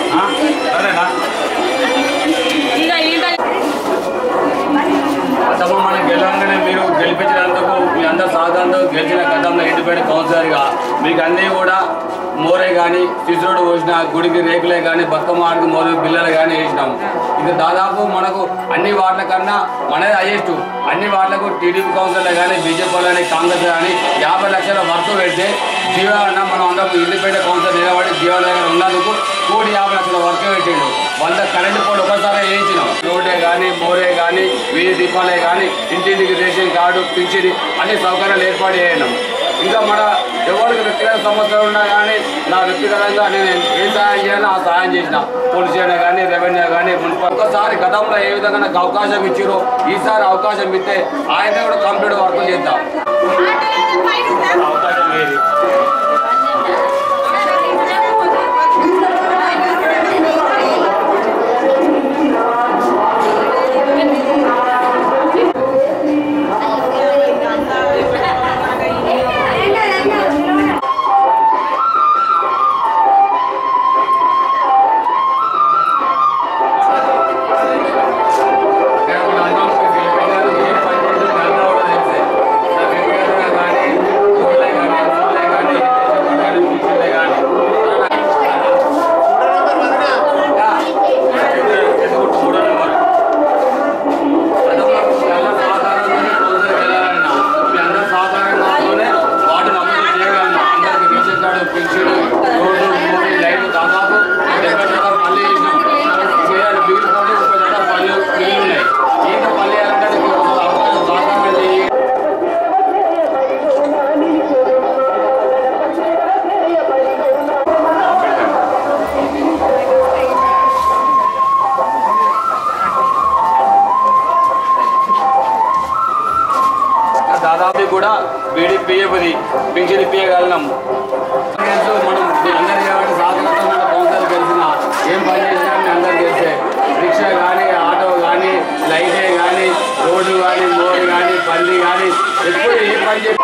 ఆ? సరేనా ఇంకా ఈత అసలు మనం గెలవగానే మీరు గెలిపించినందుకు మీ అందరు సహకారంతో గెలిచిన గతంలో ఇండిపెండెంట్ కౌన్సిలర్గా మీకు అన్నీ కూడా మోరే కానీ శిశురుడు పోసిన గుడికి రేకులే కానీ బతుకమ్మ ఆడికి మోరే బిల్లలు కానీ వేసినాం ఇది దాదాపు మనకు అన్ని వార్డుల కన్నా మనది హైయెస్ట్ అన్ని వార్డులకు టీడీపీ కౌన్సిలర్ కానీ బీజేపీ కానీ కాంగ్రెస్ కానీ యాభై లక్షల వర్క్ పెడితే జీవన మనం అందరం ఇండిపెండెంట్ కౌన్సిలర్ నిలబడి జీవన దగ్గర ఉన్నందుకు కోటి యాభై లక్షల వర్క్ పెట్టిండు వంద కరెంటు పోలు ఒకసారి వేయించినాం రోడ్డే కానీ మోరే కానీ వీధి దీపాలే కానీ ఇంటింటికి రేషన్ కార్డు పింఛని అన్ని సౌకర్యాలు ఏర్పాటు చేయడం ఇంకా మన ఎవరికి వ్యక్తిగత సమస్యలు ఉన్నా కానీ నా వ్యక్తిగతంగా నేను ఏ సహాయం చేయాలో ఆ సహాయం చేసిన పోలీస్ అయినా కానీ రెవెన్యూ కానీ మున్సిపల్ ఒకసారి గతంలో ఏ విధంగా నాకు అవకాశం ఇచ్చారో ఈసారి అవకాశం ఇస్తే ఆయన కూడా కంప్లీట్ వర్క్ చేద్దాం అవకాశం లేదు దాదాపు డెబ్బై శాతం పల్లి చేసినాం చేయాలి మిగిలిపోతే ముప్పై శాతం పళ్ళు మిగిలి ఉన్నాయి ఈత పల్లి వేయాలంటే నీకు ఒకసారి అవకాశం సహకారం చేయి దాదాపు కూడా బీడీ పియ్యపది పింఛన్ ఇప్పించగలం తెలుసు మనం మీ అందరి కాబట్టి సాధారణంగా కౌన్సిల్ తెలిసిన ఏం పని చేసినా మీ అందరికి తెలిసే రిక్షా కానీ ఆటో కానీ లైటే కానీ రోడ్డు కానీ మోర్ కానీ పల్లి కానీ ఎప్పుడు ఏ పని చేసి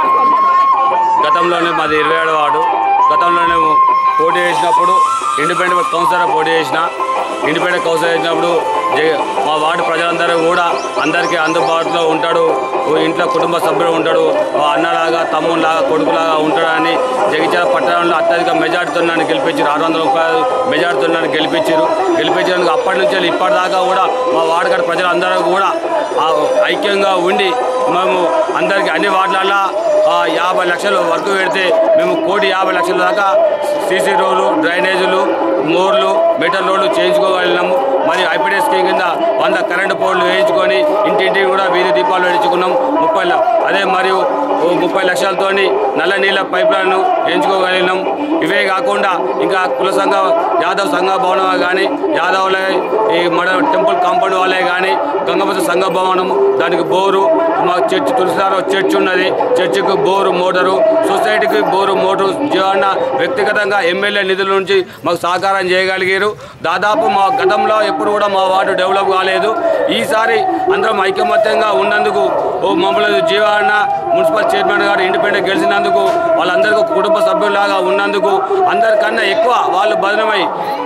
గతంలోనే మాది ఇరవై ఏడవ వార్డు గతంలోనే పోటీ చేసినప్పుడు ఇండిపెండెంట్ కౌన్సిలర్ పోటీ చేసిన ఇండిపెండెంట్ కౌన్సిలర్ చేసినప్పుడు జగ- మా వార్డు ప్రజలందరూ కూడా అందరికీ అందుబాటులో ఉంటాడు ఓ ఇంట్లో కుటుంబ సభ్యుడు ఉంటాడు ఓ అన్నలాగా తమ్ముళ్ళలాగా కొడుకులాగా ఉంటాడని జగిత్యాల పట్టణంలో అత్యధిక మెజార్టీతో నన్ను గెలిపించారు ఆరు వందల రూపాయలు మెజార్టీతో నన్ను గెలిపించారు గెలిపించినందుకు అప్పటి నుంచి వెళ్ళి ఇప్పటిదాకా కూడా మా వార్డు గారి ప్రజలందరూ కూడా ఆ ఐక్యంగా ఉండి మేము అందరికీ అన్ని వార్డులలో ఆ, యాభై లక్షలు వర్క్ పెడితే మేము కోటి యాభై లక్షల దాకా సీసీ రోడ్లు డ్రైనేజీలు మోర్లు మెటల్ రోడ్లు చేయించుకోగలిగినాము మరియు ఐపీడీ స్కీమ్ కింద వంద కరెంటు పోల్లు వేయించుకొని ఇంటింటికి కూడా వీధి దీపాలు వేయించుకున్నాం ముప్పై ల- అదే మరియు ఓ ముప్పై లక్షలతోని నల్ల నీళ్ళ పైపులను వేయించుకోగలిగినాం ఇవే కాకుండా ఇంకా కుల సంఘ యాదవ్ సంఘ భవనం కానీ యాదవుల ఈ మన టెంపుల్ కాంపౌండ్ వాళ్ళే కానీ గంగపతి సంఘ భవనం దానికి బోరు మా చర్చి తులసిదారు చర్చ్ ఉన్నది చర్చికి బోరు మోటారు సొసైటీకి బోరు మోటారు జీవన వ్యక్తిగతంగా ఎమ్మెల్యే నిధుల నుంచి మాకు సహకారం చేయగలిగారు దాదాపు మా గతంలో ఎప్పుడు కూడా మా వార్డు డెవలప్ కాలేదు ఈసారి అందరం ఐకమత్యంగా ఉన్నందుకు ఓ మమ్మల్ని జీవన మున్సిపల్ చైర్మన్ గారు ఇండిపెండెంట్ గెలిచినందుకు వాళ్ళందరికీ ఒక కుటుంబ సభ్యులాగా ఉన్నందుకు అందరికన్నా ఎక్కువ వాళ్ళు బదనమై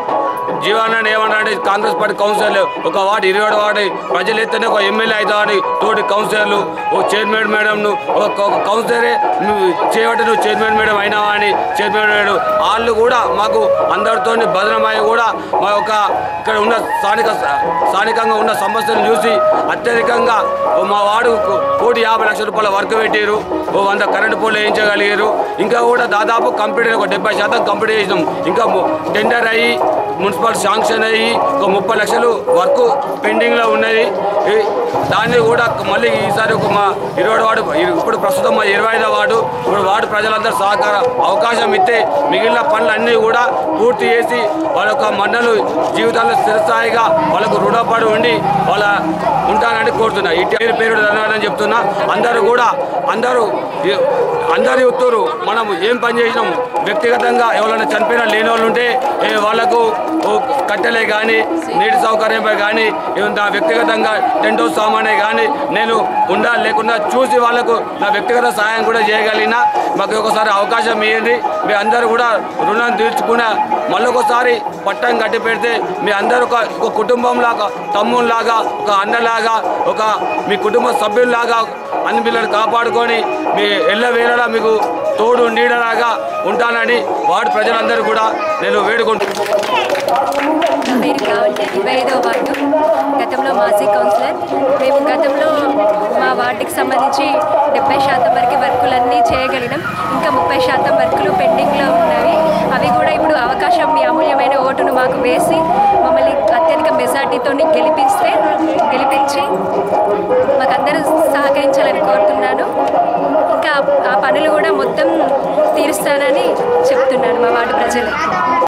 జీవనాన్ని ఏమన్నారంటే కాంగ్రెస్ పార్టీ కౌన్సిలర్లు ఒక వార్డు ఇరవై ఏడు వార్డు ప్రజలు ఎత్తనే ఒక ఎమ్మెల్యే అవుతామని తోటి కౌన్సిలర్లు ఒక చైర్మన్ మేడంను ఒక ఒక కౌన్సిలరే నువ్వు చేయబట్టి నువ్వు చైర్మన్ మేడం అయినావా అని చైర్మన్ మేడం వాళ్ళు కూడా మాకు అందరితో భద్రమై కూడా మా యొక్క ఇక్కడ ఉన్న స్థానిక స్థానికంగా ఉన్న సమస్యలను చూసి అత్యధికంగా ఓ మా వార్డు కోటి యాభై లక్షల రూపాయల వర్క్ పెట్టారు ఓ వంద కరెంటు పోలు వేయించగలిగారు ఇంకా కూడా దాదాపు కంప్లీట్ ఒక డెబ్బై శాతం కంప్లీట్ చేసినాం ఇంకా టెండర్ అయ్యి మున్సిపల్ శాంక్షన్ అయ్యి ఒక ముప్పై లక్షలు వర్క్ పెండింగ్లో ఉన్నది ఈ- దాన్ని కూడా మళ్ళీ ఈసారి ఒక మా ఇరవై వార్డు ఇప్పుడు ప్రస్తుతం మా ఇరవై ఐదో వార్డు ఇప్పుడు వార్డు ప్రజలందరూ సహకార అవకాశం ఇస్తే మిగిలిన పనులన్నీ కూడా పూర్తి చేసి వాళ్ళ యొక్క మండలు జీవితాల్లో స్థిరస్థాయిగా వాళ్ళకు రుణపడి ఉండి వాళ్ళ ఉంటానని కోరుతున్నా ఈ పేరు పేరు ధన్యవాదాలు చెప్తున్నా అందరూ కూడా అందరూ ఈ- అందరి ఉత్తూరు మనం ఏం పని చేసినాం వ్యక్తిగతంగా ఎవరైనా చనిపోయినా లేని వాళ్ళు ఉంటే ఏ వాళ్ళకు ఓ కట్టెలే కానీ నీటి సౌకర్యమే కానీ ఇవి నా వ్యక్తిగతంగా టెంట్ హౌస్ సామానే కానీ నేను ఉండా లేకుండా చూసి వాళ్ళకు నా వ్యక్తిగత సహాయం కూడా చేయగలిగిన మాకు ఒకసారి అవకాశం ఇవ్వండి మీ అందరూ కూడా రుణం తీర్చుకున్న మళ్ళొకసారి పట్టం కట్టి పెడితే మీ అందరూ ఒక ఒక కుటుంబంలాగా తమ్ముళ్ళలాగా ఒక అన్నలాగా ఒక మీ కుటుంబ సభ్యుల్లాగా అన్ని పిల్లలు కాపాడుకొని మీ ఎల్ల వేళలా మీకు తోడు నీడలాగా ఉంటానని వార్డు ప్రజలందరూ కూడా నేను వేడుకుంటున్నాను నా పేరు కావంటే ఇరవై ఐదవ వార్డు గతంలో మాజీ కౌన్సిలర్ మేము గతంలో మా వార్డుకి సంబంధించి డెబ్బై శాతం వరకు వర్కులన్నీ చేయగలిగినాం ఇంకా ముప్పై శాతం వర్కులు పెండింగ్లో ఉన్నవి అవి కూడా ఇప్పుడు అవకాశం మీ అమూల్యమైన ఓటును మాకు వేసి మమ్మల్ని అత్యధిక మెజార్టీతో గెలిపిస్తే గెలిపించి మాకందరూ సహకరించాలని కోరుతున్నాను ఇంకా ఆ పనులు కూడా మొత్తం తీరుస్తానని చెప్తున్నాను మా వార్డు ప్రజలు